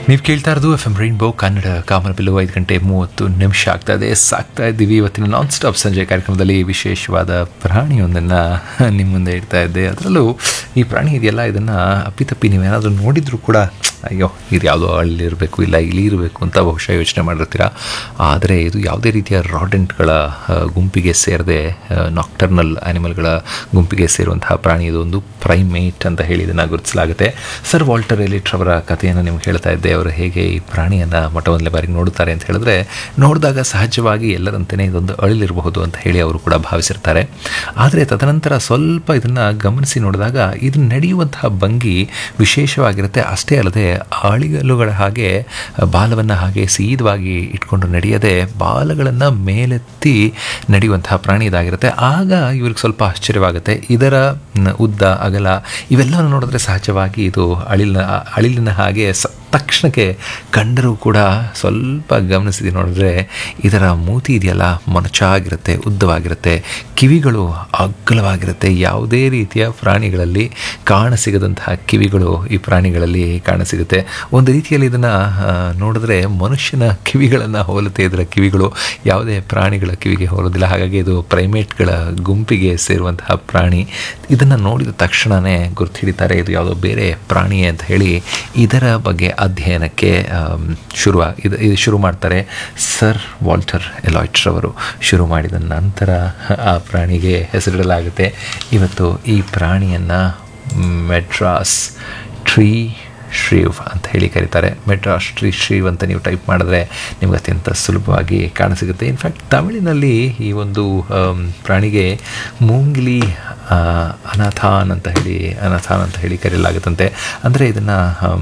ನೀವು ಕೇಳ್ತಾ ಇರೋದು ಎಫ್ ಎಂ ರೈನ್ಬೋ ಕನ್ನಡ ಕಾಮನಬಿಲ್ಲು ಐದು ಗಂಟೆ ಮೂವತ್ತು ನಿಮಿಷ ಆಗ್ತಾ ಇದೆ ಸಾಕ್ತಾ ಇದ್ದೀವಿ ಇವತ್ತಿನ ನಾನ್ ಸ್ಟಾಪ್ ಸಂಜೆ ಕಾರ್ಯಕ್ರಮದಲ್ಲಿ ವಿಶೇಷವಾದ ಪ್ರಾಣಿಯೊಂದನ್ನು ನಿಮ್ಮ ಮುಂದೆ ಇಡ್ತಾ ಇದ್ದೆ ಅದರಲ್ಲೂ ಈ ಪ್ರಾಣಿ ಇದೆಯಲ್ಲ ಇದನ್ನು ಅಪ್ಪಿತಪ್ಪಿ ನೀವೇನಾದರೂ ನೋಡಿದರೂ ಕೂಡ ಅಯ್ಯೋ ಇದು ಯಾವುದೋ ಅಲ್ಲಿರಬೇಕು ಇಲ್ಲ ಇಲ್ಲಿ ಇರಬೇಕು ಅಂತ ಬಹುಶಃ ಯೋಚನೆ ಮಾಡಿರ್ತೀರ ಆದರೆ ಇದು ಯಾವುದೇ ರೀತಿಯ ರಾಡೆಂಟ್ಗಳ ಗುಂಪಿಗೆ ಸೇರದೆ ನಾಕ್ಟರ್ನಲ್ ಆ್ಯನಿಮಲ್ಗಳ ಗುಂಪಿಗೆ ಸೇರುವಂತಹ ಪ್ರಾಣಿ ಇದು ಒಂದು ಪ್ರೈಮೇಟ್ ಅಂತ ಹೇಳಿ ಇದನ್ನು ಗುರುತಿಸಲಾಗುತ್ತೆ ಸರ್ ವಾಲ್ಟರ್ ಎಲಿಟ್ ಅವರ ಕಥೆಯನ್ನು ನಿಮ್ಗೆ ಹೇಳ್ತಾ ಇದ್ದೆ ಅವರು ಹೇಗೆ ಈ ಪ್ರಾಣಿಯನ್ನು ಮೊಟ್ಟ ಮೊದಲನೇ ಬಾರಿಗೆ ನೋಡುತ್ತಾರೆ ಅಂತ ಹೇಳಿದ್ರೆ ನೋಡಿದಾಗ ಸಹಜವಾಗಿ ಎಲ್ಲರಂತೆಯೇ ಇದೊಂದು ಅಳಿಲಿರಬಹುದು ಅಂತ ಹೇಳಿ ಅವರು ಕೂಡ ಭಾವಿಸಿರ್ತಾರೆ ಆದರೆ ತದನಂತರ ಸ್ವಲ್ಪ ಇದನ್ನು ಗಮನಿಸಿ ನೋಡಿದಾಗ ಇದು ನಡೆಯುವಂತಹ ಭಂಗಿ ವಿಶೇಷವಾಗಿರುತ್ತೆ ಅಷ್ಟೇ ಅಲ್ಲದೆ ಅಳಿಗಲುಗಳ ಹಾಗೆ ಬಾಲವನ್ನು ಹಾಗೆ ಸೀದವಾಗಿ ಇಟ್ಕೊಂಡು ನಡೆಯದೆ ಬಾಲಗಳನ್ನು ಮೇಲೆತ್ತಿ ನಡೆಯುವಂತಹ ಪ್ರಾಣಿ ಇದಾಗಿರುತ್ತೆ ಆಗ ಇವ್ರಿಗೆ ಸ್ವಲ್ಪ ಆಶ್ಚರ್ಯವಾಗುತ್ತೆ ಇದರ ನ, ಉದ್ದ ಅಗಲ ಇವೆಲ್ಲವನ್ನು ನೋಡಿದ್ರೆ ಸಹಜವಾಗಿ ಇದು ಅಳಿಲಿನ ಅಳಿಲಿನ ಹಾಗೆ ಸ ತಕ್ಷಣಕ್ಕೆ ಕಂಡರೂ ಕೂಡ ಸ್ವಲ್ಪ ಗಮನಿಸಿದೆ ನೋಡಿದ್ರೆ ಇದರ ಮೂತಿ ಇದೆಯಲ್ಲ ಮೊನಚಾಗಿರುತ್ತೆ ಉದ್ದವಾಗಿರುತ್ತೆ ಕಿವಿಗಳು ಅಗ್ಗಲವಾಗಿರುತ್ತೆ ಯಾವುದೇ ರೀತಿಯ ಪ್ರಾಣಿಗಳಲ್ಲಿ ಕಾಣಸಿಗದಂತಹ ಕಿವಿಗಳು ಈ ಪ್ರಾಣಿಗಳಲ್ಲಿ ಕಾಣಸಿಗುತ್ತೆ ಒಂದು ರೀತಿಯಲ್ಲಿ ಇದನ್ನು ನೋಡಿದ್ರೆ ಮನುಷ್ಯನ ಕಿವಿಗಳನ್ನು ಹೋಲುತ್ತೆ ಇದರ ಕಿವಿಗಳು ಯಾವುದೇ ಪ್ರಾಣಿಗಳ ಕಿವಿಗೆ ಹೋಲೋದಿಲ್ಲ ಹಾಗಾಗಿ ಇದು ಪ್ರೈಮೇಟ್ಗಳ ಗುಂಪಿಗೆ ಸೇರುವಂತಹ ಪ್ರಾಣಿ ಇದನ್ನು ನೋಡಿದ ತಕ್ಷಣವೇ ಗುರ್ತು ಹಿಡಿತಾರೆ ಇದು ಯಾವುದೋ ಬೇರೆ ಪ್ರಾಣಿ ಅಂತ ಹೇಳಿ ಇದರ ಬಗ್ಗೆ ಅಧ್ಯಯನಕ್ಕೆ ಆಮ್, ಶುರು ಇದು ಇದು ಶುರು ಮಾಡ್ತಾರೆ ಸರ್ ವಾಲ್ಟರ್ ಎಲಾಯ್ಟ್ರವರು ಶುರು ಮಾಡಿದ ನಂತರ ಆ ಪ್ರಾಣಿಗೆ ಹೆಸರಿಡಲಾಗುತ್ತೆ ಇವತ್ತು ಈ ಪ್ರಾಣಿಯನ್ನು ಮೆಡ್ರಾಸ್ ಟ್ರೀ ಶ್ರೀವ್ ಅಂತ ಹೇಳಿ ಕರೀತಾರೆ ಮೆಡ್ರಾಸ್ ಟ್ರೀ ಶ್ರೀವ್ ಅಂತ ನೀವು ಟೈಪ್ ಮಾಡಿದ್ರೆ ನಿಮ್ಗೆ ಅತ್ಯಂತ ಸುಲಭವಾಗಿ ಕಾಣಸಿಗುತ್ತೆ ಇನ್ಫ್ಯಾಕ್ಟ್ ತಮಿಳಿನಲ್ಲಿ ಈ ಒಂದು ಆಮ್, ಪ್ರಾಣಿಗೆ ಮೂಂಗಿಲಿ ಆ, ಅನಾಥಾನ್ ಅಂತ ಹೇಳಿ ಅನಾಥಾನ್ ಅಂತ ಹೇಳಿ ಕರೆಯಲಾಗುತ್ತಂತೆ ಅಂದರೆ ಇದನ್ನು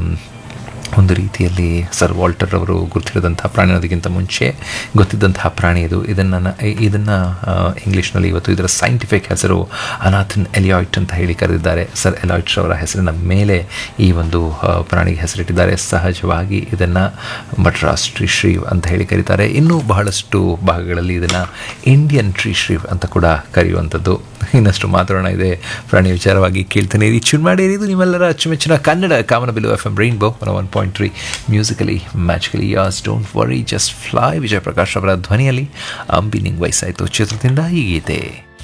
ಒಂದು ರೀತಿಯಲ್ಲಿ ಸರ್ ವಾಲ್ಟರ್ ಅವರು ಗುರುತಿಡಿದಂತಹ ಪ್ರಾಣಿ ಅನ್ನೋದಕ್ಕಿಂತ ಮುಂಚೆ ಗೊತ್ತಿದ್ದಂತಹ ಪ್ರಾಣಿ ಇದು ಇದನ್ನು ಇದನ್ನು ಇಂಗ್ಲೀಷ್ನಲ್ಲಿ ಇವತ್ತು ಇದರ ಸೈಂಟಿಫಿಕ್ ಹೆಸರು ಅನಾಥನ್ ಎಲಿಯಾಯ್ಟ್ ಅಂತ ಹೇಳಿ ಕರೆದಿದ್ದಾರೆ ಸರ್ ಎಲಾಯ್ಟ್ರ್ ಅವರ ಹೆಸರಿನ ಮೇಲೆ ಈ ಒಂದು ಆ, ಪ್ರಾಣಿಗೆ ಹೆಸರಿಟ್ಟಿದ್ದಾರೆ ಸಹಜವಾಗಿ ಇದನ್ನು ಮಡ್ರಾಸ್ ಟ್ರೀ ಶ್ರೀವ್ ಅಂತ ಹೇಳಿ ಕರೀತಾರೆ ಇನ್ನೂ ಬಹಳಷ್ಟು ಭಾಗಗಳಲ್ಲಿ ಇದನ್ನು ಇಂಡಿಯನ್ ಟ್ರೀ ಶ್ರೀವ್ ಅಂತ ಕೂಡ ಕರೆಯುವಂಥದ್ದು ಇನ್ನಷ್ಟು ಮಾತಾಡೋಣ ಇದೆ ಪ್ರಾಣಿ ವಿಚಾರವಾಗಿ ಕೇಳ್ತಾನೆ ಇರಿ ಚುನ್ ಮಾಡಿ ಇದು ನಿಮ್ಮೆಲ್ಲರ ಅಚ್ಚುಮೆಚ್ಚಿನ Kannada Kamanabillu F M rainbow one point three musically magically yours don't worry just fly Vijay Prakash ಅವರ ಧ್ವನಿಯಲ್ಲಿ ಅಂಬಿ ನಿಂಗ್ ವಯಸ್ಸಾಯಿತು ಚಿತ್ರದಿಂದ ಈ ಗೀತೆ